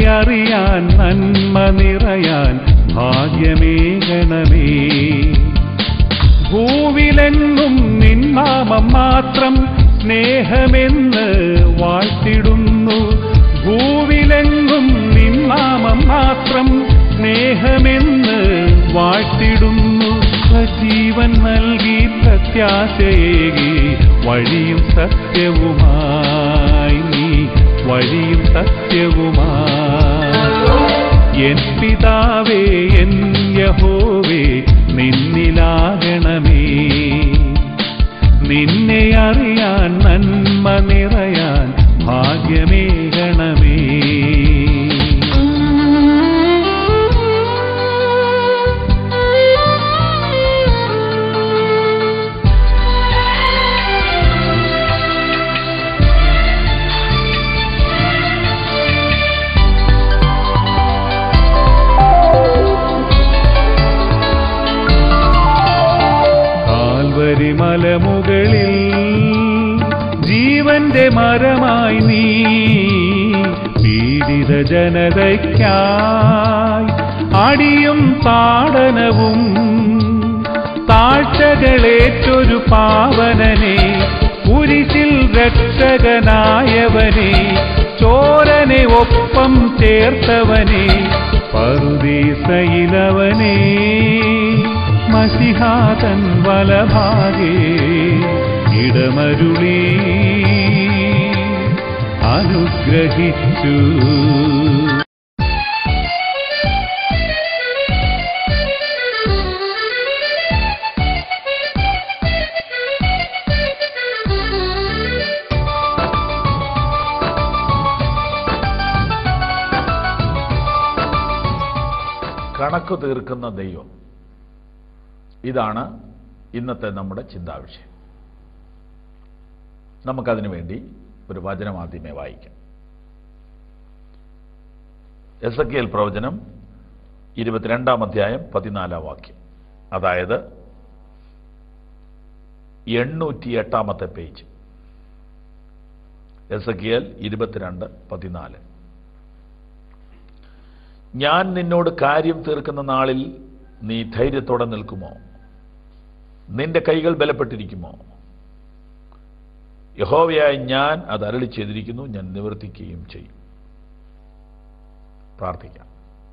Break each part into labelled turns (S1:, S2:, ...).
S1: അറിയാൻ നന്മ നിറയാൻ ഭാഗ്യമേകണമേ ഭൂവിലെങ്ങും നിന്നാമം മാത്രം സ്നേഹമെന്ന് വാഴ്ത്തിടുന്നു ഭൂവിലെങ്ങും നിന്നാമം മാത്രം സ്നേഹമെന്ന് വാഴ്ത്തിടുന്നു സജീവൻ നൽകി പ്രത്യാശയേകി വഴിയും സത്യവുമായി നീ വഴിയും സത്യവുമായി എൻ പിതാവേ എൻ യഹോവേ നിന്നിലാകണമേ നിന്നെ അറിയാൻ നന്മ നിറയാൻ ഭാഗ്യമേകണമേ കാൽവരി മലമുകളിൽ ജീവന്റെ മരമായി നീ പീഡിത ജനതയ്ക്കായി അടിയും താടനവും താഴ്ചകളേറ്റൊരു പാവനനെ കുരിശിൽ രക്ഷകനായവനെ ചോരനെ ഒപ്പം ചേർത്തവനെ പറുദീസയിലവനെ മസിഹാതൻ വലഭാഗേ ഇടമരുളി അനുഗ്രഹിച്ചു
S2: കണക്ക് തീർക്കുന്ന ദൈവം ഇതാണ് ഇന്നത്തെ നമ്മുടെ ചിന്താവിഷയം നമുക്കതിനു വേണ്ടി ഒരു വചനം ആദ്യമേ വായിക്കാം എസ് എ കെൽ പ്രവചനം ഇരുപത്തിരണ്ടാം അധ്യായം പതിനാലാം വാക്യം അതായത് എണ്ണൂറ്റി എട്ടാമത്തെ പേജ് എസ് എ കെൽ ഇരുപത്തിരണ്ട് പതിനാല് ഞാൻ നിന്നോട് കാര്യം തീർക്കുന്ന നാളിൽ നീ ധൈര്യത്തോടെ നിൽക്കുമോ നിന്റെ കൈകൾ ബലപ്പെട്ടിരിക്കുമോ യഹോവയായി ഞാൻ അത് അരളി ചെയ്തിരിക്കുന്നു ഞാൻ നിവർത്തിക്കുകയും ചെയ്യും പ്രാർത്ഥിക്കാം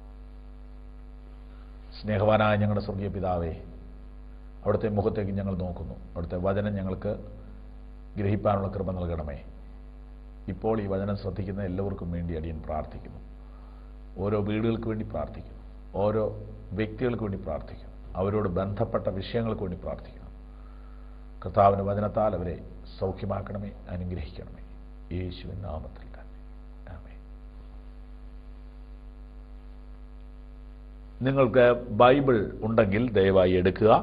S2: സ്നേഹവാനായ ഞങ്ങളുടെ സ്വർഗീയ പിതാവേ അവിടുത്തെ മുഖത്തേക്ക് ഞങ്ങൾ നോക്കുന്നു അവിടുത്തെ വചനം ഞങ്ങൾക്ക് ഗ്രഹിക്കാനുള്ള കൃപ നൽകണമേ ഇപ്പോൾ ഈ വചനം ശ്രദ്ധിക്കുന്ന എല്ലാവർക്കും വേണ്ടി അടിയൻ പ്രാർത്ഥിക്കുന്നു ഓരോ വീടുകൾക്ക് വേണ്ടി പ്രാർത്ഥിക്കുന്നു ഓരോ വ്യക്തികൾക്ക് വേണ്ടി പ്രാർത്ഥിക്കുന്നു അവരോട് ബന്ധപ്പെട്ട വിഷയങ്ങൾക്ക് വേണ്ടി പ്രാർത്ഥിക്കുന്നു കർത്താവിന് വചനത്താൽ അവരെ സൗഖ്യമാക്കണമേ അനുഗ്രഹിക്കണമേ യേശുവിൻ നാമത്തിൽ തന്നെ ആമേൻ നിങ്ങൾക്ക് ബൈബിൾ ഉണ്ടെങ്കിൽ ദയവായി എടുക്കുക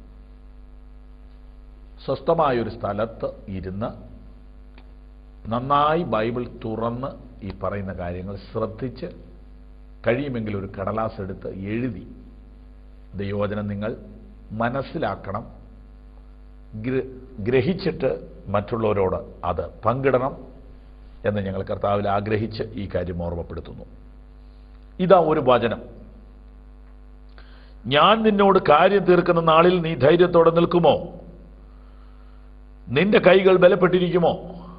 S2: സ്വസ്ഥമായൊരു സ്ഥലത്ത് ഇരുന്ന് നന്നായി ബൈബിൾ തുറന്ന് ഈ പറയുന്ന കാര്യങ്ങൾ ശ്രദ്ധിച്ച് കഴിയുമെങ്കിൽ ഒരു കടലാസ് എടുത്ത് എഴുതി ദൈവവചനം നിങ്ങൾ മനസ്സിലാക്കണം ഗ്ര- ഗ്രഹിച്ചിട്ട് മറ്റുള്ളവരോട് അത് പങ്കിടണം എന്ന് ഞങ്ങൾ കർത്താവിൽ ആഗ്രഹിച്ച് ഈ കാര്യം ഓർമ്മപ്പെടുത്തുന്നു ഇതാ ഒരു വചനം ഞാൻ നിന്നോട് കാര്യം തീർക്കുന്ന നാളിൽ നീ ധൈര്യത്തോടെ നിൽക്കുമോ നിന്റെ കൈകൾ ബലപ്പെട്ടിരിക്കുമോ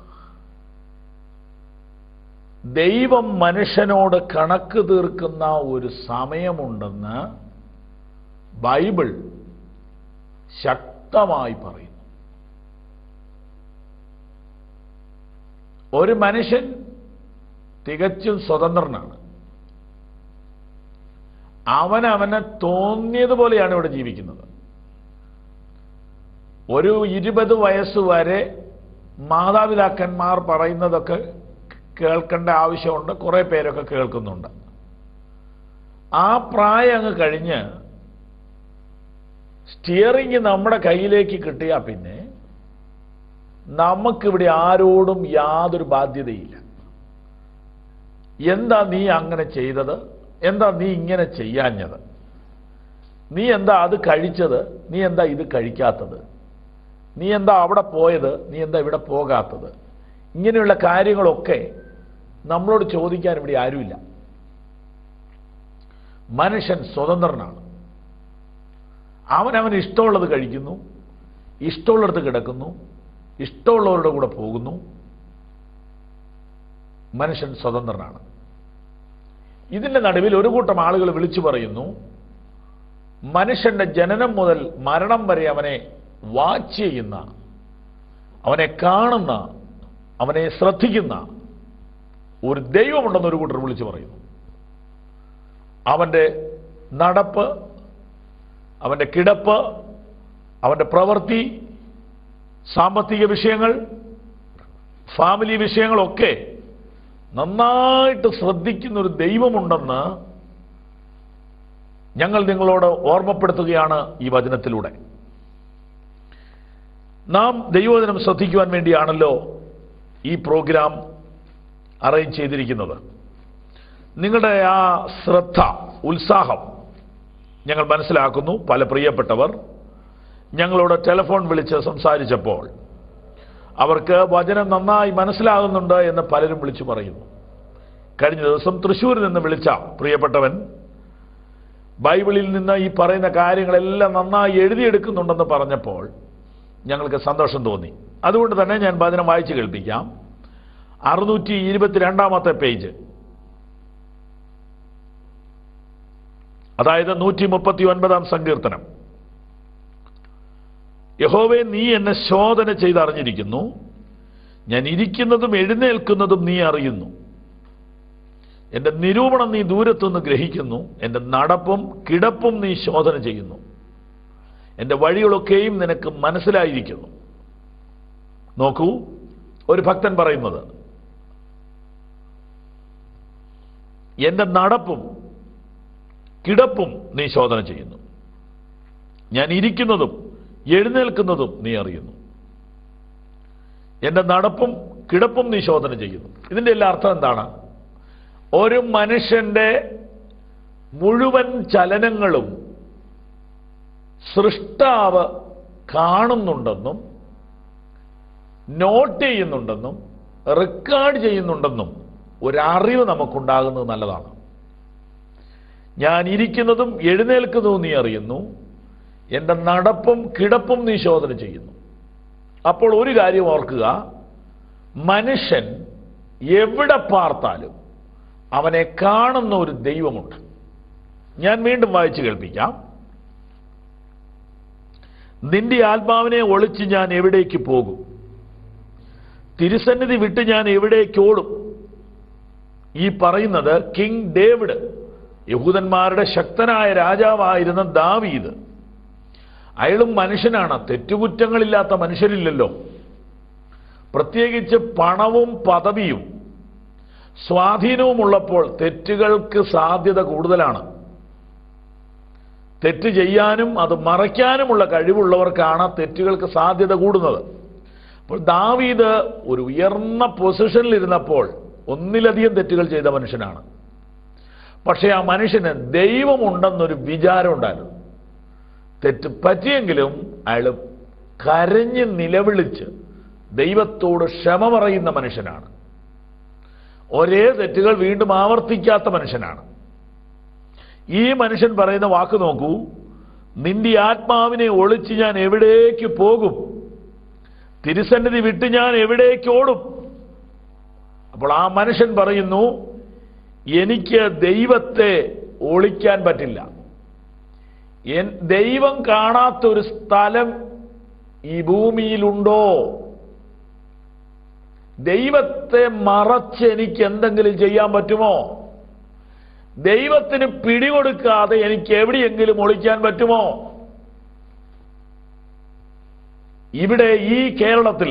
S2: ദൈവം മനുഷ്യനോട് കണക്ക് തീർക്കുന്ന ഒരു സമയമുണ്ടെന്ന് ബൈബിൾ ശക്തമായി പറയുന്നു ഒരു മനുഷ്യൻ തികച്ചും സ്വതന്ത്രനാണ് അവൻ അവന് തോന്നിയതുപോലെയാണ് ഇവിടെ ജീവിക്കുന്നത് ഒരു ഇരുപത് വയസ്സ് വരെ മാതാപിതാക്കന്മാർ പറയുന്നതൊക്കെ കേൾക്കേണ്ട ആവശ്യമുണ്ട് കുറേ പേരൊക്കെ കേൾക്കുന്നുണ്ട് ആ പ്രായം അങ്ങ് കഴിഞ്ഞ് സ്റ്റിയറിംഗ് നമ്മുടെ കയ്യിലേക്ക് കിട്ടിയാൽ പിന്നെ നമുക്കിവിടെ ആരോടും യാതൊരു ബാധ്യതയില്ല എന്താ നീ അങ്ങനെ ചെയ്തത് എന്താ നീ ഇങ്ങനെ ചെയ്യാഞ്ഞത് നീ എന്താ അത് കഴിച്ചത് നീ എന്താ ഇത് കഴിക്കാത്തത് നീ എന്താ അവിടെ പോയത് നീ എന്താ ഇവിടെ പോകാത്തത് ഇങ്ങനെയുള്ള കാര്യങ്ങളൊക്കെ നമ്മളോട് ചോദിക്കാൻ ഇവിടെ ആരുമില്ല മനുഷ്യൻ സ്വതന്ത്രനാണ് അവനവന് ഇഷ്ടമുള്ളത് കഴിക്കുന്നു ഇഷ്ടമുള്ളിടത്ത് കിടക്കുന്നു ഇഷ്ടമുള്ളവരുടെ കൂടെ പോകുന്നു മനുഷ്യൻ സ്വതന്ത്രനാണ് ഇതിന്റെ നടുവിൽ ഒരു കൂട്ടം ആളുകൾ വിളിച്ചു പറയുന്നു മനുഷ്യന്റെ ജനനം മുതൽ മരണം വരെ അവനെ വാച്ച് ചെയ്യുന്ന അവനെ കാണുന്ന അവനെ ശ്രദ്ധിക്കുന്ന ഒരു ദൈവമുണ്ടെന്ന് ഒരു കൂട്ടർ വിളിച്ചു പറയുന്നു അവന്റെ നടപ്പ് അവന്റെ കിടപ്പ് അവന്റെ പ്രവൃത്തി സാമ്പത്തിക വിഷയങ്ങൾ ഫാമിലി വിഷയങ്ങളൊക്കെ നന്നായിട്ട് ശ്രദ്ധിക്കുന്ന ഒരു ദൈവമുണ്ടെന്ന് ഞങ്ങൾ നിങ്ങളോട് ഓർമ്മപ്പെടുത്തുകയാണ് ഈ വചനത്തിലൂടെ നാം ദൈവവചനം ശ്രദ്ധിക്കുവാൻ വേണ്ടിയാണല്ലോ ഈ പ്രോഗ്രാം അറേഞ്ച് ചെയ്തിരിക്കുന്നത് നിങ്ങളുടെ ആ ശ്രദ്ധ ഉത്സാഹം ഞങ്ങൾ മനസ്സിലാക്കുന്നു പല പ്രിയപ്പെട്ടവർ ഞങ്ങളോട് ടെലിഫോൺ വിളിച്ച് സംസാരിച്ചപ്പോൾ അവർക്ക് വചനം നന്നായി മനസ്സിലാകുന്നുണ്ട് എന്ന് പലരും വിളിച്ചു പറയുന്നു കഴിഞ്ഞ ദിവസം തൃശ്ശൂരിൽ നിന്ന് വിളിച്ച പ്രിയപ്പെട്ടവൻ ബൈബിളിൽ നിന്ന് ഈ പറയുന്ന കാര്യങ്ങളെല്ലാം നന്നായി എഴുതിയെടുക്കുന്നുണ്ടെന്ന് പറഞ്ഞപ്പോൾ ഞങ്ങൾക്ക് സന്തോഷം തോന്നി അതുകൊണ്ട് തന്നെ ഞാൻ വചനം വായിച്ചു കേൾപ്പിക്കാം അറുന്നൂറ്റി ഇരുപത്തിരണ്ടാമത്തെ പേജ് അതായത് നൂറ്റി മുപ്പത്തി ഒൻപതാം സങ്കീർത്തനം യഹോവേ നീ എന്നെ ശോധന ചെയ്തറിഞ്ഞിരിക്കുന്നു ഞാൻ ഇരിക്കുന്നതും എഴുന്നേൽക്കുന്നതും നീ അറിയുന്നു എന്റെ നിരൂപണം നീ ദൂരത്തുനിന്ന് ഗ്രഹിക്കുന്നു എന്റെ നടപ്പും കിടപ്പും നീ ശോധന ചെയ്യുന്നു എന്റെ വഴികളൊക്കെയും നിനക്ക് മനസ്സിലായിരിക്കുന്നു നോക്കൂ ഒരു ഭക്തൻ പറയുന്നത് എന്റെ നടപ്പും കിടപ്പും നീ ശോധന ചെയ്യുന്നു ഞാൻ ഇരിക്കുന്നതും എഴുന്നേൽക്കുന്നതും നീ അറിയുന്നു എന്റെ നടപ്പും കിടപ്പും നീ ശോധന ചെയ്യുന്നു ഇതിന്റെ എല്ലാ അർത്ഥം എന്താണ് ഒരു മനുഷ്യന്റെ മുഴുവൻ ചലനങ്ങളും സൃഷ്ടാവ് കാണുന്നുണ്ടെന്നും നോട്ട് ചെയ്യുന്നുണ്ടെന്നും റെക്കോർഡ് ചെയ്യുന്നുണ്ടെന്നും ഒരറിവ് നമുക്കുണ്ടാകുന്നത് നല്ലതാണ് ഞാൻ ഇരിക്കുന്നതും എഴുന്നേൽക്കുന്നതും നീ അറിയുന്നു എന്റെ നടപ്പും കിടപ്പും നീ ശോധന ചെയ്യുന്നു അപ്പോൾ ഒരു കാര്യം ഓർക്കുക മനുഷ്യൻ എവിടെ പാർത്താലും അവനെ കാണുന്ന ഒരു ദൈവമുണ്ട് ഞാൻ വീണ്ടും വായിച്ചു കേൾപ്പിക്കാം നിന്റെ ആത്മാവിനെ ഒളിച്ച് ഞാൻ എവിടേക്ക് പോകും തിരുസന്നിധി വിട്ട് ഞാൻ എവിടേക്ക് ഓടും ഈ പറയുന്നത് കിങ് ഡേവിഡ് യഹൂദന്മാരുടെ ശക്തനായ രാജാവായിരുന്ന ദാവീദ് അയാളും മനുഷ്യനാണ് തെറ്റുകുറ്റങ്ങളില്ലാത്ത മനുഷ്യരില്ലല്ലോ പ്രത്യേകിച്ച് പണവും പദവിയും സ്വാധീനവുമുള്ളപ്പോൾ തെറ്റുകൾക്ക് സാധ്യത കൂടുതലാണ് തെറ്റ് ചെയ്യാനും അത് മറയ്ക്കാനുമുള്ള കഴിവുള്ളവർക്കാണ് തെറ്റുകൾക്ക് സാധ്യത കൂടുന്നത് അപ്പോൾ ദാവീദ് ഒരു ഉയർന്ന പൊസിഷനിൽ ഇരുന്നപ്പോൾ ഒന്നിലധികം തെറ്റുകൾ ചെയ്ത മനുഷ്യനാണ് പക്ഷേ ആ മനുഷ്യന് ദൈവമുണ്ടെന്നൊരു വിചാരം ഉണ്ടായിരുന്നു തെറ്റ് പറ്റിയെങ്കിലും അയാൾ കരഞ്ഞ് നിലവിളിച്ച് ദൈവത്തോട് ക്ഷമ പറയുന്ന മനുഷ്യനാണ് ഒരേ തെറ്റുകൾ വീണ്ടും ആവർത്തിക്കാത്ത മനുഷ്യനാണ് ഈ മനുഷ്യൻ പറയുന്ന വാക്ക് നോക്കൂ നിന്റെ ആത്മാവിനെ ഒളിച്ച് ഞാൻ എവിടേക്ക് പോകും തിരുസന്നിധി വിട്ട് ഞാൻ എവിടേക്ക് ഓടും അപ്പോൾ ആ മനുഷ്യൻ പറയുന്നു എനിക്ക് ദൈവത്തെ ഒളിക്കാൻ പറ്റില്ല എൻ- ദൈവം കാണാത്ത ഒരു സ്ഥലം ഈ ഭൂമിയിലുണ്ടോ ദൈവത്തെ മറച്ച് എനിക്ക് എന്തെങ്കിലും ചെയ്യാൻ പറ്റുമോ ദൈവത്തിന് പിടികൊടുക്കാതെ എനിക്ക് എവിടെയെങ്കിലും ഒളിക്കാൻ പറ്റുമോ ഇവിടെ ഈ കേരളത്തിൽ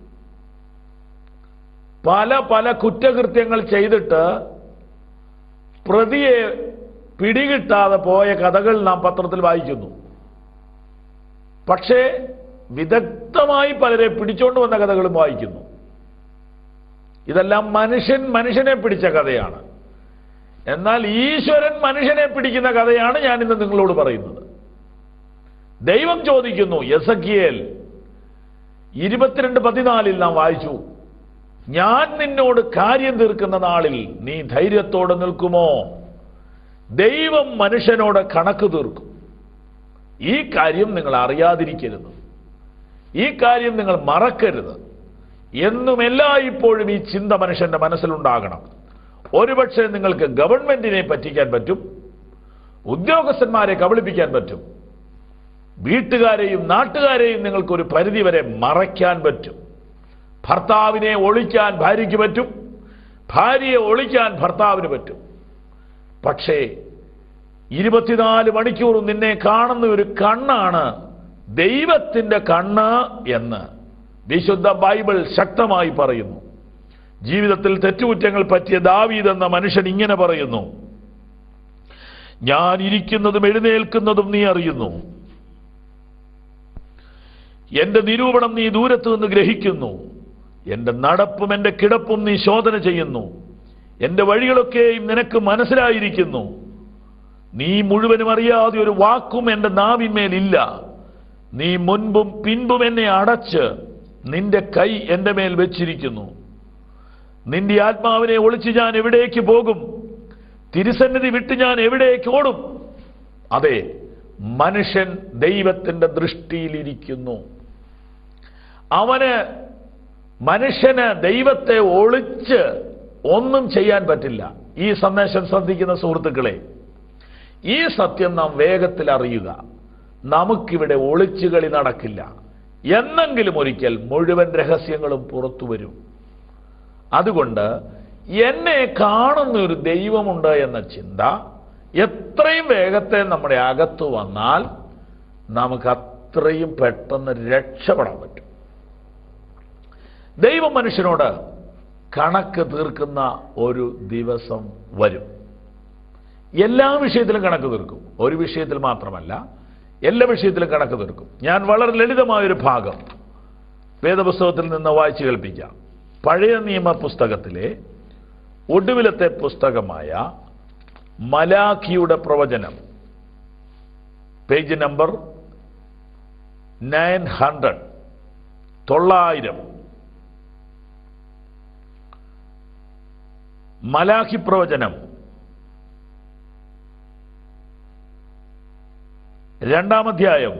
S2: പല പല കുറ്റകൃത്യങ്ങൾ ചെയ്തിട്ട് പ്രതിയെ പിടികിട്ടാതെ പോയ കഥകൾ നാം പത്രത്തിൽ വായിക്കുന്നു പക്ഷേ വിദഗ്ധമായി പലരെ പിടിച്ചോണ്ട് വന്ന കഥകളും വായിക്കുന്നു ഇതെല്ലാം മനുഷ്യൻ മനുഷ്യനെ പിടിച്ച കഥയാണ് എന്നാൽ ഈശ്വരൻ മനുഷ്യനെ പിടിക്കുന്ന കഥയാണ് ഞാൻ ഇന്ന് നിങ്ങളോട് പറയുന്നത് ദൈവം ചോദിക്കുന്നു യസക്കിയേൽ ഇരുപത്തിരണ്ട് പതിനാലിൽ നാം വായിച്ചു ഞാൻ നിന്നോട് കാര്യം തീർക്കുന്ന നാളിൽ നീ ധൈര്യത്തോടെ നിൽക്കുമോ ദൈവം മനുഷ്യനോട് കണക്ക് തീർക്കും ഈ കാര്യം നിങ്ങൾ അറിയാതിരിക്കരുത് ഈ കാര്യം നിങ്ങൾ മറക്കരുത് എന്നും എല്ലായ്പ്പോഴും ഈ ചിന്ത മനുഷ്യന്റെ മനസ്സിലുണ്ടാകണം ഒരുപക്ഷെ നിങ്ങൾക്ക് ഗവൺമെന്റിനെ പറ്റിക്കാൻ പറ്റും ഉദ്യോഗസ്ഥന്മാരെ കബളിപ്പിക്കാൻ പറ്റും വീട്ടുകാരെയും നാട്ടുകാരെയും നിങ്ങൾക്ക് ഒരു പരിധിവരെ മറയ്ക്കാൻ പറ്റും ഭർത്താവിനെ ഒളിക്കാൻ ഭാര്യയ്ക്ക് പറ്റും ഭാര്യയെ ഒളിക്കാൻ ഭർത്താവിന് പറ്റും പക്ഷേ ഇരുപത്തിനാല് മണിക്കൂറും നിന്നെ കാണുന്ന ഒരു കണ്ണാണ് ദൈവത്തിന്റെ കണ്ണ് എന്ന് വിശുദ്ധ ബൈബിൾ ശക്തമായി പറയുന്നു ജീവിതത്തിൽ തെറ്റുകുറ്റങ്ങൾ പറ്റിയ ദാവീദ് എന്ന മനുഷ്യൻ ഇങ്ങനെ പറയുന്നു ഞാൻ ഇരിക്കുന്നതും എഴുന്നേൽക്കുന്നതും നീ അറിയുന്നു എന്റെ നിരൂപണം നീ ദൂരത്തു നിന്ന് ഗ്രഹിക്കുന്നു എന്റെ നടപ്പും എന്റെ കിടപ്പും നീ ശോധന ചെയ്യുന്നു എന്റെ വഴികളൊക്കെയും നിനക്ക് മനസ്സിലായിരിക്കുന്നു നീ മുഴുവനും അറിയാതെ ഒരു വാക്കും എന്റെ നാവിന്മേലില്ല നീ മുൻപും പിൻപും എന്നെ അടച്ച് നിന്റെ കൈ എന്റെ മേൽ വെച്ചിരിക്കുന്നു നിന്റെ ആത്മാവിനെ ഒളിച്ച് ഞാൻ എവിടേക്ക് പോകും തിരുസന്നിധി വിട്ട് ഞാൻ എവിടേക്ക് ഓടും അതെ മനുഷ്യൻ ദൈവത്തിന്റെ ദൃഷ്ടിയിലിരിക്കുന്നു അവന് മനുഷ്യന് ദൈവത്തെ ഒളിച്ച് ഒന്നും ചെയ്യാൻ പറ്റില്ല ഈ സന്ദേശം ശ്രദ്ധിക്കുന്ന സുഹൃത്തുക്കളെ ഈ സത്യം നാം വേഗത്തിൽ അറിയുക നമുക്കിവിടെ ഒളിച്ചുകളി നടക്കില്ല എന്നെങ്കിലും ഒരിക്കൽ മുഴുവൻ രഹസ്യങ്ങളും പുറത്തു വരും അതുകൊണ്ട് എന്നെ കാണുന്ന ഒരു ദൈവമുണ്ട് എന്ന ചിന്ത എത്രയും വേഗത്തെ നമ്മുടെ അകത്ത് വന്നാൽ നമുക്ക് അത്രയും പെട്ടെന്ന് രക്ഷപ്പെടാൻ പറ്റും ദൈവം മനുഷ്യനോട് കണക്ക് തീർക്കുന്ന ഒരു ദിവസം വരും എല്ലാ വിഷയത്തിലും കണക്ക് തീർക്കും ഒരു വിഷയത്തിൽ മാത്രമല്ല എല്ലാ വിഷയത്തിലും കണക്ക് തീർക്കും ഞാൻ വളരെ ലളിതമായൊരു ഭാഗം വേദപുസ്തകത്തിൽ നിന്ന് വായിച്ചു കേൾപ്പിക്കാം പഴയ നിയമ പുസ്തകത്തിലെ ഒടുവിലത്തെ പുസ്തകമായ മലാഖിയുടെ പ്രവചനം പേജ് നമ്പർ നയൻ ഹൺഡ്രഡ് തൊള്ളായിരം മലാഖി പ്രവചനം രണ്ടാം അധ്യായം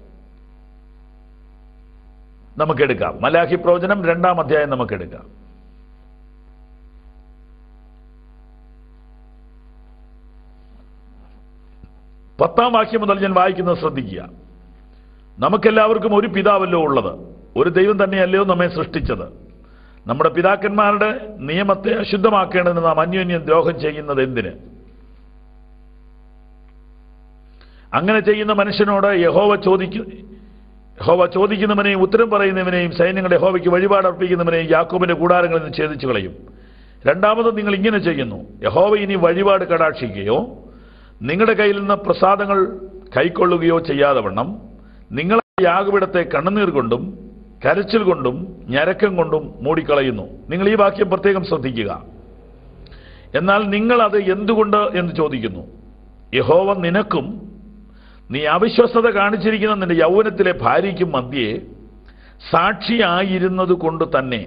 S2: നമുക്കെടുക്കാം മലാഖി പ്രവചനം രണ്ടാം അധ്യായം നമുക്കെടുക്കാം പത്താം വാക്യം മുതൽ ഞാൻ വായിക്കുന്നത് ശ്രദ്ധിക്കുക നമുക്കെല്ലാവർക്കും ഒരു പിതാവല്ലോ ഉള്ളത് ഒരു ദൈവം തന്നെയല്ലയോ നമ്മെ സൃഷ്ടിച്ചത് നമ്മുടെ പിതാക്കന്മാരുടെ നിയമത്തെ അശുദ്ധമാക്കേണ്ടതിന് നാം അന്യോന്യം ദ്രോഹം ചെയ്യുന്നത് എന്തിന് അങ്ങനെ ചെയ്യുന്ന മനുഷ്യനോട് യഹോവ ചോദിക്കു യഹോവ ചോദിക്കുന്നവനെയും ഉത്തരം പറയുന്നവനെയും സൈന്യങ്ങളുടെ യഹോവയ്ക്ക് വഴിപാട് അർപ്പിക്കുന്നവനെയും യാക്കോബിന്റെ കൂടാരങ്ങളിൽ നിന്ന് ഛേദിച്ചു കളയും രണ്ടാമത് നിങ്ങൾ ഇങ്ങനെ ചെയ്യുന്നു യഹോവ ഇനി വഴിപാട് കടാക്ഷിക്കുകയോ നിങ്ങളുടെ കയ്യിൽ നിന്ന് പ്രസാദങ്ങൾ കൈക്കൊള്ളുകയോ ചെയ്യാതെ വണ്ണം നിങ്ങൾ യാഗപീഠത്തെ കണ്ണുനീർ കൊണ്ടും കരച്ചിൽ കൊണ്ടും ഞരക്കം കൊണ്ടും മൂടിക്കളയുന്നു നിങ്ങൾ ഈ വാക്യം പ്രത്യേകം ശ്രദ്ധിക്കുക എന്നാൽ നിങ്ങൾ അത് എന്തുകൊണ്ട് എന്ന് ചോദിക്കുന്നു യഹോവ നിനക്കും നീ അവിശ്വസ്തത കാണിച്ചിരിക്കുന്ന നിന്റെ യൗവനത്തിലെ ഭാര്യയ്ക്കും മധ്യേ സാക്ഷിയായിരുന്നത് കൊണ്ട് തന്നെ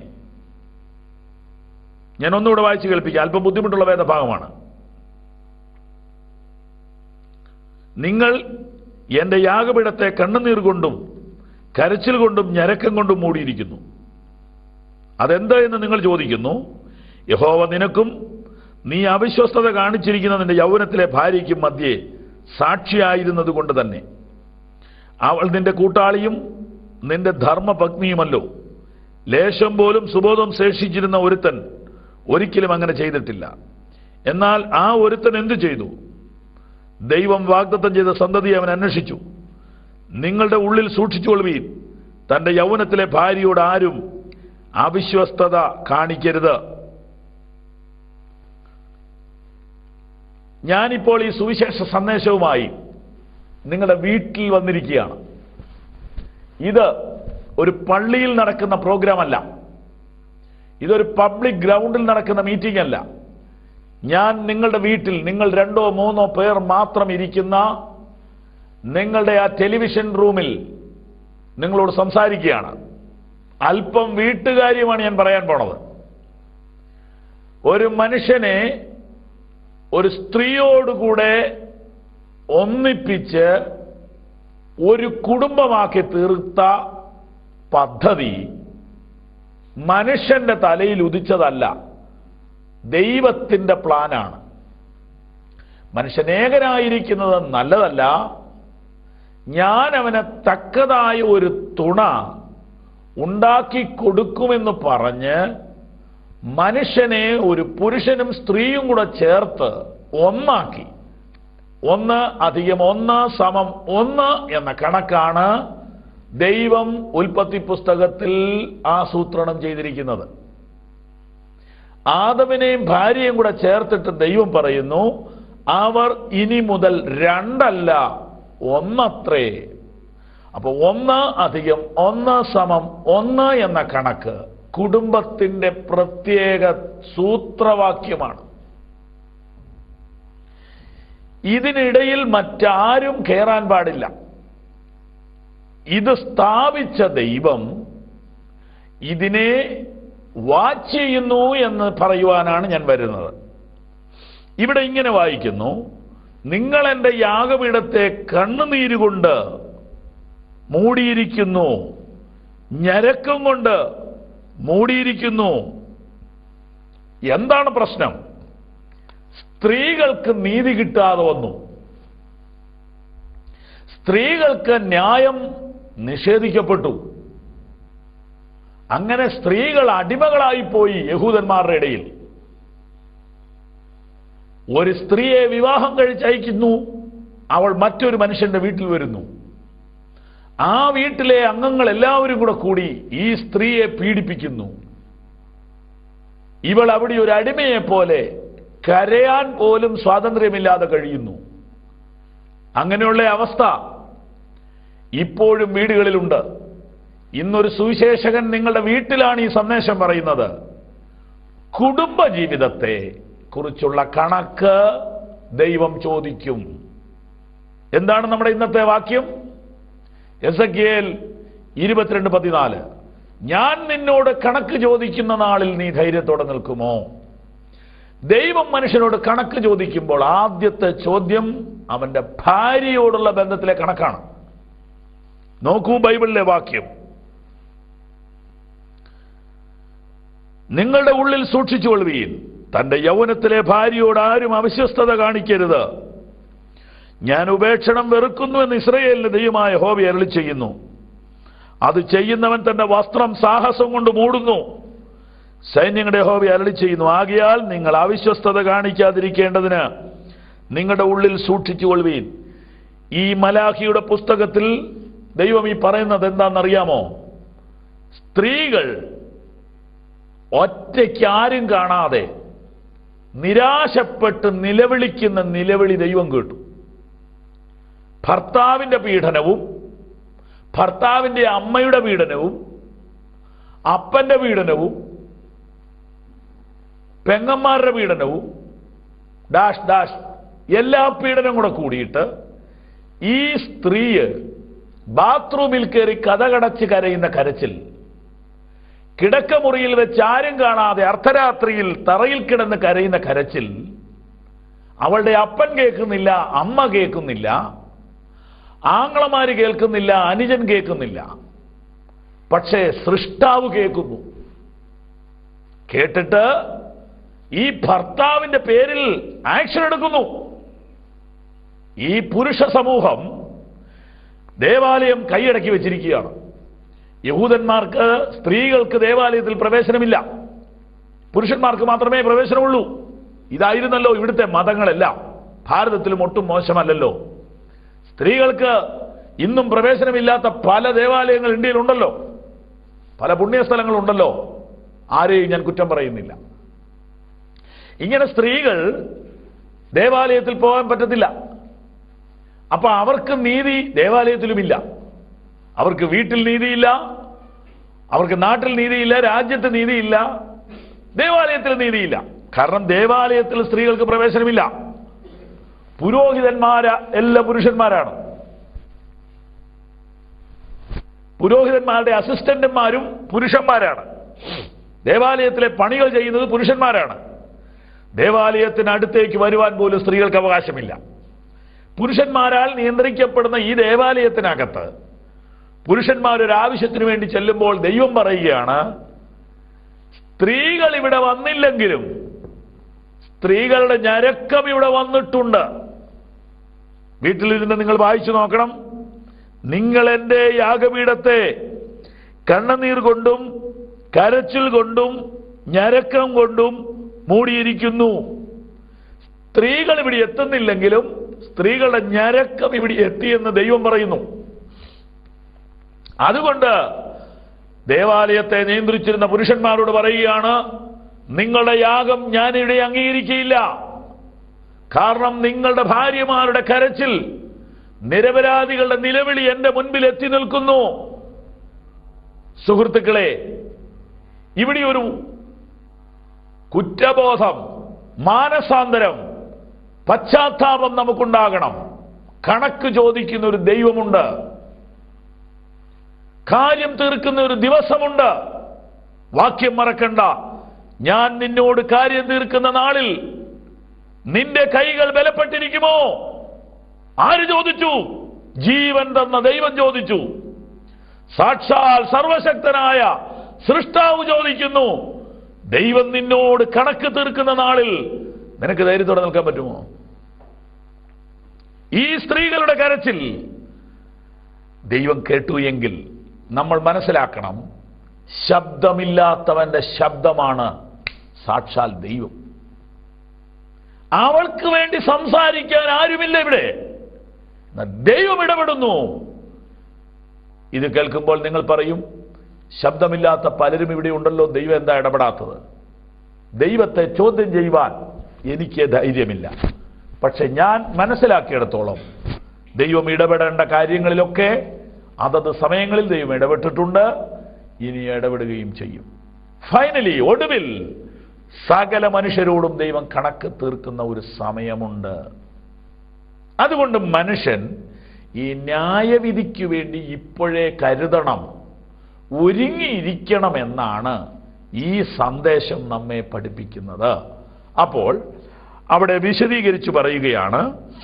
S2: ഞാൻ ഒന്നുകൂടെ വായിച്ചു കേൾപ്പിക്കാം അല്പം ബുദ്ധിമുട്ടുള്ള വേദഭാഗമാണ് നിങ്ങൾ എന്റെ യാഗപീഠത്തെ കണ്ണുനീർ കൊണ്ടും കരച്ചിൽ കൊണ്ടും ഞരക്കം കൊണ്ടും മൂടിയിരിക്കുന്നു അതെന്താ എന്ന് നിങ്ങൾ ചോദിക്കുന്നു യഹോവ നിനക്കും നീ അവിശ്വസ്തത കാണിച്ചിരിക്കുന്ന നിന്റെ യൗവനത്തിലെ ഭാര്യയ്ക്കും മധ്യേ സാക്ഷിയായിരുന്നത് കൊണ്ട് തന്നെ അവൾ നിന്റെ കൂട്ടാളിയും നിന്റെ ധർമ്മപത്നിയുമല്ലോ ലേശം പോലും സുബോധം ശേഷിച്ചിരുന്ന ഒരുത്തൻ ഒരിക്കലും അങ്ങനെ ചെയ്തിട്ടില്ല എന്നാൽ ആ ഒരുത്തൻ എന്തു ചെയ്തു ദൈവം വാഗ്ദത്തം ചെയ്ത സന്തതി അവൻ അന്വേഷിച്ചു നിങ്ങളുടെ ഉള്ളിൽ സൂക്ഷിച്ചുകൊള്ളുവീൻ തന്റെ യൗവനത്തിലെ ഭാര്യയോട് ആരും അവിശ്വസ്തത കാണിക്കരുത് ഞാനിപ്പോൾ ഈ സുവിശേഷ സന്ദേശവുമായി നിങ്ങളുടെ വീട്ടിൽ വന്നിരിക്കുകയാണ് ഇത് ഒരു പള്ളിയിൽ നടക്കുന്ന പ്രോഗ്രാം അല്ല ഇതൊരു പബ്ലിക് ഗ്രൗണ്ടിൽ നടക്കുന്ന മീറ്റിംഗ് അല്ല ഞാൻ നിങ്ങളുടെ വീട്ടിൽ നിങ്ങൾ രണ്ടോ മൂന്നോ പേർ മാത്രം ഇരിക്കുന്ന നിങ്ങളുടെ ആ ടെലിവിഷൻ റൂമിൽ നിങ്ങളോട് സംസാരിക്കുകയാണ് അല്പം വീട്ടുകാര്യമാണ് ഞാൻ പറയാൻ പോണത് ഒരു മനുഷ്യനെ ഒരു സ്ത്രീയോടുകൂടെ ഒന്നിപ്പിച്ച് ഒരു കുടുംബമാക്കി തീർത്ത പദ്ധതി മനുഷ്യന്റെ തലയിൽ ഉദിച്ചതല്ല ദൈവത്തിന്റെ പ്ലാനാണ് മനുഷ്യനേകനായിരിക്കുന്നത് നല്ലതല്ല ഞാൻ അവന് തക്കതായ ഒരു തുണ ഉണ്ടാക്കി കൊടുക്കുമെന്ന് പറഞ്ഞ് മനുഷ്യനെ ഒരു പുരുഷനും സ്ത്രീയും കൂടെ ചേർത്ത് ഒന്നാക്കി ഒന്ന് അധികം ഒന്ന് സമം ഒന്ന് എന്ന കണക്കാണ് ദൈവം ഉൽപ്പത്തി പുസ്തകത്തിൽ ആസൂത്രണം ചെയ്തിരിക്കുന്നത് ആദവിനെയും ഭാര്യയും കൂടെ ചേർത്തിട്ട് ദൈവം പറയുന്നു അവർ ഇനി മുതൽ രണ്ടല്ല ഒന്നത്രേ അപ്പൊ ഒന്ന് അധികം ഒന്ന് സമം ഒന്ന് എന്ന കണക്ക് കുടുംബത്തിന്റെ പ്രത്യേക സൂത്രവാക്യമാണ് ഇതിനിടയിൽ മറ്റാരും കയറാൻ പാടില്ല ഇത് സ്ഥാപിച്ച ദൈവം ഇതിനെ വാച്ച് ചെയ്യുന്നു എന്ന് പറയുവാനാണ് ഞാൻ വരുന്നത് ഇവിടെ ഇങ്ങനെ വായിക്കുന്നു നിങ്ങൾ എൻ്റെ യാഗപീഠത്തെ കണ്ണുനീരുകൊണ്ട് മൂടിയിരിക്കുന്നു ഞരക്കം കൊണ്ട് മൂടിയിരിക്കുന്നു എന്താണ് പ്രശ്നം സ്ത്രീകൾക്ക് നീതി കിട്ടാതെ വന്നു സ്ത്രീകൾക്ക് ന്യായം നിഷേധിക്കപ്പെട്ടു അങ്ങനെ സ്ത്രീകൾ അടിമകളായി പോയി യഹൂദന്മാരുടെ ഇടയിൽ ഒരു സ്ത്രീയെ വിവാഹം കഴിച്ചയക്കുന്നു അവൾ മറ്റൊരു മനുഷ്യന്റെ വീട്ടിൽ വരുന്നു ആ വീട്ടിലെ അംഗങ്ങൾ എല്ലാവരും കൂടെ കൂടി ഈ സ്ത്രീയെ പീഡിപ്പിക്കുന്നു ഇവൾ അവിടെ ഒരു അടിമയെ പോലെ കരയാൻ പോലും സ്വാതന്ത്ര്യമില്ലാതെ കഴിയുന്നു അങ്ങനെയുള്ള അവസ്ഥ ഇപ്പോഴും വീടുകളിലുണ്ട് ഇന്നൊരു സുവിശേഷകൻ നിങ്ങളുടെ വീട്ടിലാണ് ഈ സന്ദേശം പറയുന്നത് കുടുംബ ജീവിതത്തെ കുറിച്ചുള്ള കണക്ക് ദൈവം ചോദിക്കും എന്താണ് നമ്മുടെ ഇന്നത്തെ വാക്യം എസ് ഇരുപത്തിരണ്ട് പതിനാല് ഞാൻ നിന്നോട് കണക്ക് ചോദിക്കുന്ന നാളിൽ നീ ധൈര്യത്തോടെ നിൽക്കുമോ ദൈവം മനുഷ്യനോട് കണക്ക് ചോദിക്കുമ്പോൾ ആദ്യത്തെ ചോദ്യം അവന്റെ ഭാര്യയോടുള്ള ബന്ധത്തിലെ കണക്കാണ് നോക്കൂ ബൈബിളിലെ വാക്യം നിങ്ങളുടെ ഉള്ളിൽ സൂക്ഷിച്ചുകൊള്ളുകയും തന്റെ യൗവനത്തിലെ ഭാര്യയോട് ആരും അവിശ്വസ്തത കാണിക്കരുത് ഞാൻ ഉപേക്ഷണം വെറുക്കുന്നു എന്ന് ഇസ്രയേലിന് ദൈവമായ ഹോബി അരളി ചെയ്യുന്നു അത് ചെയ്യുന്നവൻ തന്റെ വസ്ത്രം സാഹസം കൊണ്ട് മൂടുന്നു സൈന്യങ്ങളുടെ ഹോബി അരളി ചെയ്യുന്നു ആകിയാൽ നിങ്ങൾ അവിശ്വസ്തത കാണിക്കാതിരിക്കേണ്ടതിന് നിങ്ങളുടെ ഉള്ളിൽ സൂക്ഷിച്ചുകൊള്ളുവീൻ ഈ മലാഖിയുടെ പുസ്തകത്തിൽ ദൈവം ഈ പറയുന്നത് എന്താണെന്നറിയാമോ സ്ത്രീകൾ ഒറ്റയ്ക്ക് ആരും കാണാതെ നിരാശപ്പെട്ട് നിലവിളിക്കുന്ന നിലവിളി ദൈവം കേട്ടു ഭർത്താവിന്റെ പീഡനവും ഭർത്താവിന്റെ അമ്മയുടെ പീഡനവും അപ്പന്റെ പീഡനവും പെങ്ങന്മാരുടെ പീഡനവും ഡാഷ് ഡാഷ് എല്ലാ പീഡനം കൂടെ കൂടിയിട്ട് ഈ സ്ത്രീയെ ബാത്റൂമിൽ കയറി കഥകടച്ച് കരയുന്ന കരച്ചിൽ കിടക്കമുറിയിൽ വെച്ച് ആരും കാണാതെ അർദ്ധരാത്രിയിൽ തറയിൽ കിടന്ന് കരയുന്ന കരച്ചിൽ അവളുടെ അപ്പൻ കേൾക്കുന്നില്ല അമ്മ കേൾക്കുന്നില്ല ആങ്ങളമാര് കേൾക്കുന്നില്ല അനുജൻ കേൾക്കുന്നില്ല പക്ഷേ സൃഷ്ടാവ് കേൾക്കുന്നു കേട്ടിട്ട് ഈ ഭർത്താവിന്റെ പേരിൽ ആക്ഷൻ എടുക്കുന്നു ഈ പുരുഷ സമൂഹം ദേവാലയം കൈയടക്കി വെച്ചിരിക്കുകയാണ് യഹൂദന്മാർക്ക് സ്ത്രീകൾക്ക് ദേവാലയത്തിൽ പ്രവേശനമില്ല പുരുഷന്മാർക്ക് മാത്രമേ പ്രവേശനമുള്ളൂ ഇതായിരുന്നല്ലോ ഇവിടുത്തെ മതങ്ങളെല്ലാം ഭാരതത്തിലും ഒട്ടും മോശമല്ലല്ലോ സ്ത്രീകൾക്ക് ഇന്നും പ്രവേശനമില്ലാത്ത പല ദേവാലയങ്ങൾ ഇന്ത്യയിലുണ്ടല്ലോ പല പുണ്യസ്ഥലങ്ങളുണ്ടല്ലോ ആരെയും ഞാൻ കുറ്റം പറയുന്നില്ല ഇങ്ങനെ സ്ത്രീകൾ ദേവാലയത്തിൽ പോകാൻ പറ്റത്തില്ല അപ്പൊ അവർക്ക് നീതി ദേവാലയത്തിലുമില്ല അവർക്ക് വീട്ടിൽ നീതിയില്ല അവർക്ക് നാട്ടിൽ നീതിയില്ല രാജ്യത്ത് നീതിയില്ല ദേവാലയത്തിൽ നീതിയില്ല കാരണം ദേവാലയത്തിൽ സ്ത്രീകൾക്ക് പ്രവേശനമില്ല പുരോഹിതന്മാര എല്ലാ പുരുഷന്മാരാണ് പുരോഹിതന്മാരുടെ അസിസ്റ്റന്റുമാരും പുരുഷന്മാരാണ് ദേവാലയത്തിലെ പണികൾ ചെയ്യുന്നത് പുരുഷന്മാരാണ് ദേവാലയത്തിനടുത്തേക്ക് വരുവാൻ പോലും സ്ത്രീകൾക്ക് അവകാശമില്ല പുരുഷന്മാരാൽ നിയന്ത്രിക്കപ്പെടുന്ന ഈ ദേവാലയത്തിനകത്ത് പുരുഷന്മാർ ഒരു ആവശ്യത്തിന് വേണ്ടി ചെല്ലുമ്പോൾ ദൈവം പറയുകയാണ് സ്ത്രീകൾ ഇവിടെ വന്നില്ലെങ്കിലും സ്ത്രീകളുടെ ഞരക്കം ഇവിടെ വന്നിട്ടുണ്ട് വീട്ടിലിരുന്ന് നിങ്ങൾ വായിച്ചു നോക്കണം നിങ്ങൾ എന്റെ യാഗപീഠത്തെ കണ്ണുനീർ കൊണ്ടും കരച്ചിൽ കൊണ്ടും ഞരക്കം കൊണ്ടും മൂടിയിരിക്കുന്നു സ്ത്രീകൾ ഇവിടെ എത്തുന്നില്ലെങ്കിലും സ്ത്രീകളുടെ ഞരക്കം ഇവിടെ എത്തിയെന്ന് ദൈവം പറയുന്നു അതുകൊണ്ട് ദേവാലയത്തെ നിയന്ത്രിച്ചിരുന്ന പുരുഷന്മാരോട് പറയുകയാണ് നിങ്ങളുടെ യാഗം ഞാനിവിടെ അംഗീകരിക്കുകയില്ല കാരണം നിങ്ങളുടെ ഭാര്യമാരുടെ കരച്ചിൽ നിരപരാധികളുടെ നിലവിളി എന്റെ മുൻപിൽ എത്തി നിൽക്കുന്നു സുഹൃത്തുക്കളെ ഇവിടെ ഒരു കുറ്റബോധം മാനസാന്തരം പശ്ചാത്താപം നമുക്കുണ്ടാകണം കണക്ക് ചോദിക്കുന്ന ഒരു ദൈവമുണ്ട് കാര്യം തീർക്കുന്ന ഒരു ദിവസമുണ്ട് വാക്യം മറക്കണ്ട ഞാൻ നിന്നോട് കാര്യം തീർക്കുന്ന നാളിൽ നിന്റെ കൈകൾ ബലപ്പെട്ടിരിക്കുമോ ആര് ചോദിച്ചു ജീവൻ തന്ന ദൈവം ചോദിച്ചു സാക്ഷാൽ സർവശക്തനായ സൃഷ്ടാവ് ചോദിക്കുന്നു ദൈവം നിന്നോട് കണക്ക് തീർക്കുന്ന നാളിൽ നിനക്ക് ധൈര്യത്തോടെ നിൽക്കാൻ പറ്റുമോ ഈ സ്ത്രീകളുടെ കരച്ചിൽ ദൈവം കേട്ടു എങ്കിൽ നമ്മൾ മനസ്സിലാക്കണം ശബ്ദമില്ലാത്തവന്റെ ശബ്ദമാണ് സാക്ഷാൽ ദൈവം അവൾക്ക് വേണ്ടി സംസാരിക്കാൻ ആരുമില്ല ഇവിടെ എന്നാൽ ദൈവം ഇടപെടുന്നു ഇത് കേൾക്കുമ്പോൾ നിങ്ങൾ പറയും ശബ്ദമില്ലാത്ത പലരും ഇവിടെ ഉണ്ടല്ലോ ദൈവം എന്താ ഇടപെടാത്തത് ദൈവത്തെ ചോദ്യം ചെയ്യുവാൻ എനിക്ക് ധൈര്യമില്ല പക്ഷെ ഞാൻ മനസ്സിലാക്കിയിടത്തോളം ദൈവം ഇടപെടേണ്ട കാര്യങ്ങളിലൊക്കെ അതത് സമയങ്ങളിൽ ദൈവം ഇടപെട്ടിട്ടുണ്ട് ഇനി ഇടപെടുകയും ചെയ്യും ഫൈനലി ഒടുവിൽ സകല മനുഷ്യരോടും ദൈവം കണക്ക് തീർക്കുന്ന ഒരു സമയമുണ്ട് അതുകൊണ്ട് മനുഷ്യൻ ഈ ന്യായവിധിക്ക് വേണ്ടി ഇപ്പോഴേ കരുതണം ഒരുങ്ങിയിരിക്കണം എന്നാണ് ഈ സന്ദേശം നമ്മെ പഠിപ്പിക്കുന്നത് അപ്പോൾ അവിടെ വിശദീകരിച്ചു പറയുകയാണ്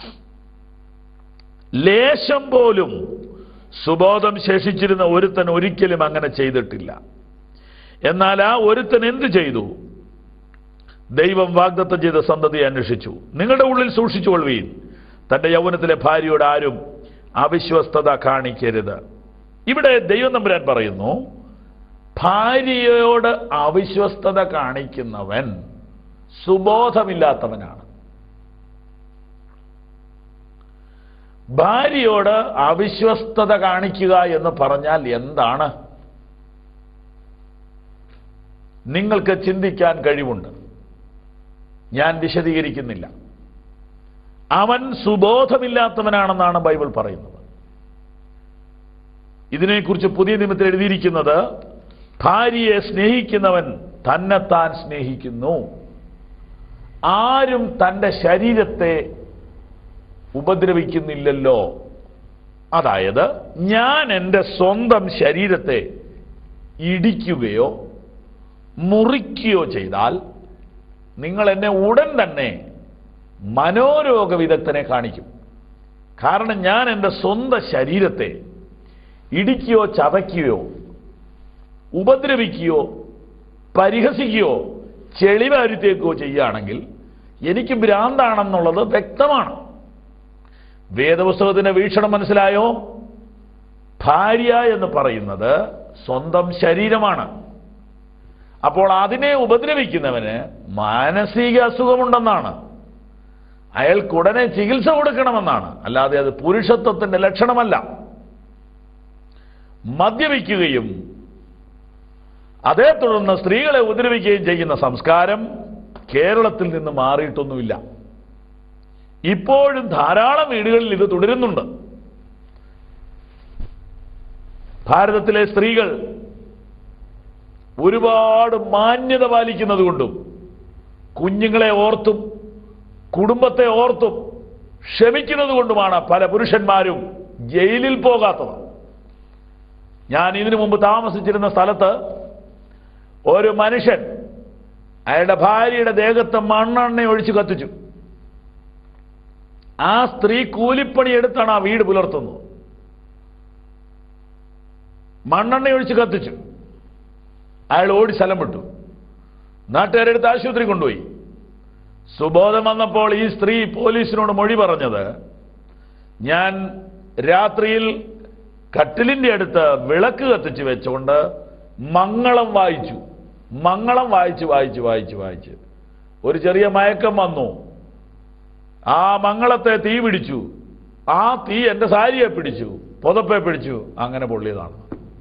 S2: ലേശം പോലും സുബോധം ശേഷിച്ചിരുന്ന ഒരുത്തൻ ഒരിക്കലും അങ്ങനെ ചെയ്തിട്ടില്ല എന്നാൽ ആ ഒരുത്തൻ എന്തു ചെയ്തു ദൈവം വാഗ്ദത്തം ചെയ്ത സന്തതിയെ അന്വേഷിച്ചു നിങ്ങളുടെ ഉള്ളിൽ സൂക്ഷിച്ചുകൊള്ളുവീൻ തന്റെ യൗവനത്തിലെ ഭാര്യയോട് ആരും അവിശ്വസ്തത കാണിക്കരുത് ഇവിടെ ദൈവം തമ്പുരാൻ പറയുന്നു ഭാര്യയോട് അവിശ്വസ്തത കാണിക്കുന്നവൻ സുബോധമില്ലാത്തവനാണ് ഭാര്യയോട് അവിശ്വസ്തത കാണിക്കുക എന്ന് പറഞ്ഞാൽ എന്താണ് നിങ്ങൾക്ക് ചിന്തിക്കാൻ കഴിവുണ്ട് ഞാൻ വിശദീകരിക്കുന്നില്ല അവൻ സുബോധമില്ലാത്തവനാണെന്നാണ് ബൈബിൾ പറയുന്നത് ഇതിനെക്കുറിച്ച് പുതിയ നിയമത്തിൽ എഴുതിയിരിക്കുന്നത് ഭാര്യയെ സ്നേഹിക്കുന്നവൻ തന്നെത്താൻ സ്നേഹിക്കുന്നു ആരും തന്റെ ശരീരത്തെ ഉപദ്രവിക്കുന്നില്ലല്ലോ അതായത് ഞാൻ എൻ്റെ സ്വന്തം ശരീരത്തെ ഇടിക്കുകയോ മുറിക്കുകയോ ചെയ്താൽ നിങ്ങൾ എന്നെ ഉടൻ തന്നെ മനോരോഗ വിദഗ്ധനെ കാണിക്കും കാരണം ഞാൻ എൻ്റെ സ്വന്തം ശരീരത്തെ ഇടിക്കുകയോ ചതയ്ക്കുകയോ ഉപദ്രവിക്കുകയോ പരിഹസിക്കുകയോ ചെളിവാരിത്തേക്കോ ചെയ്യുകയാണെങ്കിൽ എനിക്ക് ഭ്രാന്താണെന്നുള്ളത് വ്യക്തമാണ് വേദപുസ്തകത്തിന്റെ വീക്ഷണം മനസ്സിലായോ ഭാര്യ എന്ന് പറയുന്നത് സ്വന്തം ശരീരമാണ് അപ്പോൾ അതിനെ ഉപദ്രവിക്കുന്നവന് മാനസിക അസുഖമുണ്ടെന്നാണ് അയാൾക്ക് ഉടനെ ചികിത്സ കൊടുക്കണമെന്നാണ് അല്ലാതെ അത് പുരുഷത്വത്തിന്റെ ലക്ഷണമല്ല മദ്യപിക്കുകയും അതേ തുടർന്ന് സ്ത്രീകളെ ഉപദ്രവിക്കുകയും ചെയ്യുന്ന സംസ്കാരം കേരളത്തിൽ നിന്ന് മാറിയിട്ടൊന്നുമില്ല ഇപ്പോഴും ധാരാളം വീടുകളിൽ ഇത് തുടരുന്നുണ്ട് ഭാരതത്തിലെ സ്ത്രീകൾ ഒരുപാട് മാന്യത പാലിക്കുന്നത് കൊണ്ടും കുഞ്ഞുങ്ങളെ ഓർത്തും കുടുംബത്തെ ഓർത്തും ക്ഷമിക്കുന്നത് കൊണ്ടുമാണ് പല പുരുഷന്മാരും ജയിലിൽ പോകാത്തത് ഞാൻ ഇതിനു മുമ്പ് താമസിച്ചിരുന്ന സ്ഥലത്ത് ഒരു മനുഷ്യൻ അയാളുടെ ഭാര്യയുടെ ദേഹത്ത് മണ്ണെണ്ണ ഒഴിച്ച് കത്തിച്ചു ആ സ്ത്രീ കൂലിപ്പണി എടുത്താണ് ആ വീട് പുലർത്തുന്നത് മണ്ണെണ്ണ ഒഴിച്ച് കത്തിച്ചു അയാൾ ഓടി സ്ഥലം വിട്ടു നാട്ടുകാരെടുത്ത് ആശുപത്രി കൊണ്ടുപോയി സുബോധം വന്നപ്പോൾ ഈ സ്ത്രീ പോലീസിനോട് മൊഴി പറഞ്ഞത് ഞാൻ രാത്രിയിൽ കട്ടിലിന്റെ അടുത്ത് വിളക്ക് കത്തിച്ച് വെച്ചുകൊണ്ട് മംഗളം വായിച്ചു മംഗളം വായിച്ച് വായിച്ച് വായിച്ച് വായിച്ച് ഒരു ചെറിയ മയക്കം വന്നു ആ മംഗളത്തെ തീ പിടിച്ചു ആ തീ എന്റെ സാരിയെ പിടിച്ചു പുതപ്പെ പിടിച്ചു അങ്ങനെ പൊള്ളിയതാണ്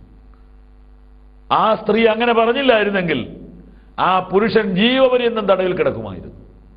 S2: ആ സ്ത്രീ അങ്ങനെ പറഞ്ഞില്ലായിരുന്നെങ്കിൽ ആ പുരുഷൻ ജീവപര്യന്തം തടവിൽ കിടക്കുമായിരുന്നു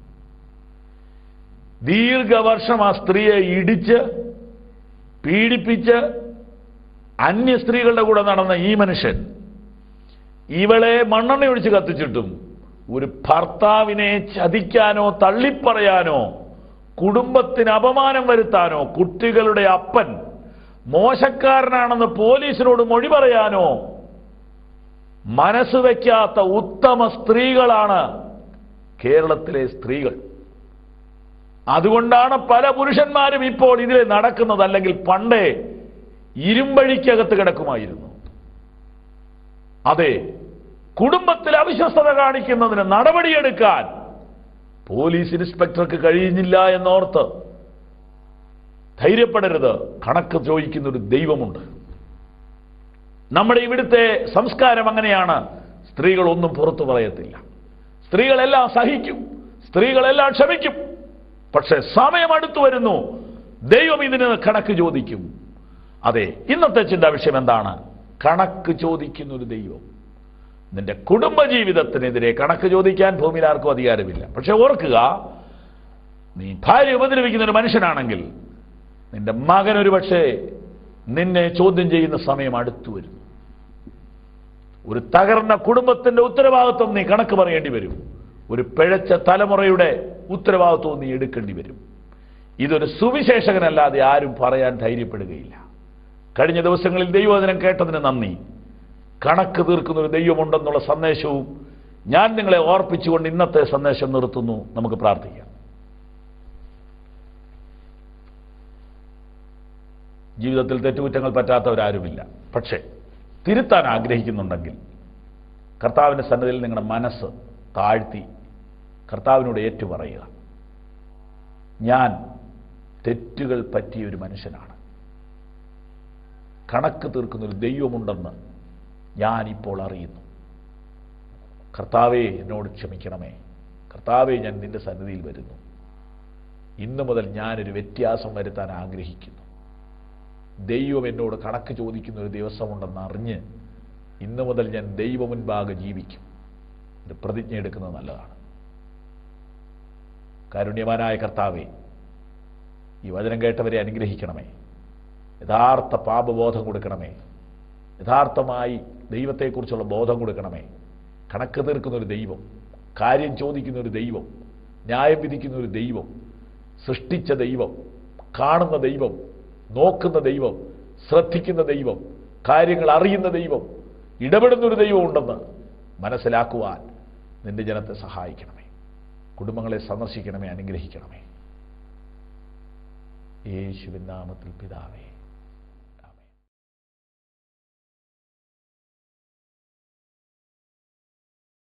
S2: ദീർഘവർഷം ആ സ്ത്രീയെ ഇടിച്ച് പീഡിപ്പിച്ച് അന്യ സ്ത്രീകളുടെ കൂടെ നടന്ന ഈ മനുഷ്യൻ ഇവളെ മണ്ണെണ്ണ ഒഴിച്ച് കത്തിച്ചിട്ടും ഒരു ഭർത്താവിനെ ചതിക്കാനോ തള്ളിപ്പറയാനോ കുടുംബത്തിന് അപമാനം വരുത്താനോ കുട്ടികളുടെ അപ്പൻ മോശക്കാരനാണെന്ന് പോലീസിനോട് മൊഴി പറയാനോ മനസ്സ് വയ്ക്കാത്ത ഉത്തമ സ്ത്രീകളാണ് കേരളത്തിലെ സ്ത്രീകൾ അതുകൊണ്ടാണ് പല പുരുഷന്മാരും ഇപ്പോൾ ഇതിലെ നടക്കുന്നത് അല്ലെങ്കിൽ പണ്ടേ ഇരുമ്പഴിക്കകത്ത് കിടക്കുമായിരുന്നു അതെ കുടുംബത്തിൽ അവിശ്വസ്തത കാണിക്കുന്നതിന് നടപടിയെടുക്കാൻ പോലീസ് ഇൻസ്പെക്ടർക്ക് കഴിയുന്നില്ല എന്നോർത്ത് ധൈര്യപ്പെടരുത് കണക്ക് ചോദിക്കുന്ന ഒരു ദൈവമുണ്ട് നമ്മുടെ ഇവിടുത്തെ സംസ്കാരം അങ്ങനെയാണ് സ്ത്രീകൾ ഒന്നും പുറത്തു പറയത്തില്ല സ്ത്രീകളെല്ലാം സഹിക്കും സ്ത്രീകളെല്ലാം ക്ഷമിക്കും പക്ഷെ സമയം അടുത്തു വരുന്നു ദൈവം ഇതിന് കണക്ക് ചോദിക്കും അതെ ഇന്നത്തെ ചിന്താ വിഷയം എന്താണ് കണക്ക് ചോദിക്കുന്ന ഒരു ദൈവം നിന്റെ കുടുംബജീവിതത്തിനെതിരെ കണക്ക് ചോദിക്കാൻ ഭൂമിയിൽ ആർക്കും അധികാരമില്ല പക്ഷെ ഓർക്കുക നീ ഭാര്യ ഉപദ്രവിക്കുന്ന ഒരു മനുഷ്യനാണെങ്കിൽ നിന്റെ മകൻ ഒരു പക്ഷേ നിന്നെ ചോദ്യം ചെയ്യുന്ന സമയം അടുത്തു വരുന്നു ഒരു തകർന്ന കുടുംബത്തിന്റെ ഉത്തരവാദിത്വം നീ കണക്ക് പറയേണ്ടി വരും ഒരു പിഴച്ച തലമുറയുടെ ഉത്തരവാദിത്വം നീ എടുക്കേണ്ടി വരും ഇതൊരു സുവിശേഷകനല്ലാതെ ആരും പറയാൻ ധൈര്യപ്പെടുകയില്ല കഴിഞ്ഞ ദിവസങ്ങളിൽ ദൈവവചനം കേട്ടതിന് നന്ദി കണക്ക് തീർക്കുന്ന ഒരു ദൈവമുണ്ടെന്നുള്ള സന്ദേശവും ഞാൻ നിങ്ങളെ ഓർപ്പിച്ചുകൊണ്ട് ഇന്നത്തെ സന്ദേശം നിർത്തുന്നു നമുക്ക് പ്രാർത്ഥിക്കാം ജീവിതത്തിൽ തെറ്റുകുറ്റങ്ങൾ പറ്റാത്തവരാരുമില്ല പക്ഷേ തിരുത്താൻ ആഗ്രഹിക്കുന്നുണ്ടെങ്കിൽ കർത്താവിൻ്റെ സന്നദ്ധയിൽ നിങ്ങളുടെ മനസ്സ് താഴ്ത്തി കർത്താവിനോട് ഏറ്റുപറയുക ഞാൻ തെറ്റുകൾ പറ്റിയ ഒരു മനുഷ്യനാണ് കണക്ക് തീർക്കുന്ന ഒരു ദൈവമുണ്ടെന്ന് ഞാനിപ്പോൾ അറിയുന്നു കർത്താവെ എന്നോട് ക്ഷമിക്കണമേ കർത്താവെ ഞാൻ നിന്റെ സന്നിധിയിൽ വരുന്നു ഇന്നു മുതൽ ഞാനൊരു വ്യത്യാസം വരുത്താൻ ആഗ്രഹിക്കുന്നു ദൈവം എന്നോട് കണക്ക് ചോദിക്കുന്ന ഒരു ദിവസമുണ്ടെന്ന് അറിഞ്ഞ് ഇന്നു മുതൽ ഞാൻ ദൈവ മുൻപാകെ ജീവിക്കും ഒരു പ്രതിജ്ഞ എടുക്കുന്നത് നല്ലതാണ് കാരുണ്യവാനായ കർത്താവെ ഈ വചനം കേട്ടവരെ അനുഗ്രഹിക്കണമേ യഥാർത്ഥ പാപബോധം കൊടുക്കണമേ യഥാർത്ഥമായി ദൈവത്തെക്കുറിച്ചുള്ള ബോധം കൊടുക്കണമേ കണക്ക് തീർക്കുന്ന ഒരു ദൈവം കാര്യം ചോദിക്കുന്ന ഒരു ദൈവം ന്യായം വിധിക്കുന്ന ഒരു ദൈവം സൃഷ്ടിച്ച ദൈവം കാണുന്ന ദൈവം നോക്കുന്ന ദൈവം ശ്രദ്ധിക്കുന്ന ദൈവം കാര്യങ്ങൾ അറിയുന്ന ദൈവം ഇടപെടുന്ന ഒരു ദൈവം ഉണ്ടെന്ന് മനസ്സിലാക്കുവാൻ നിന്റെ ജനത്തെ സഹായിക്കണമേ കുടുംബങ്ങളെ സന്ദർശിക്കണമേ അനുഗ്രഹിക്കണമേ യേശുവിൻ നാമത്തിൽ പിതാവേ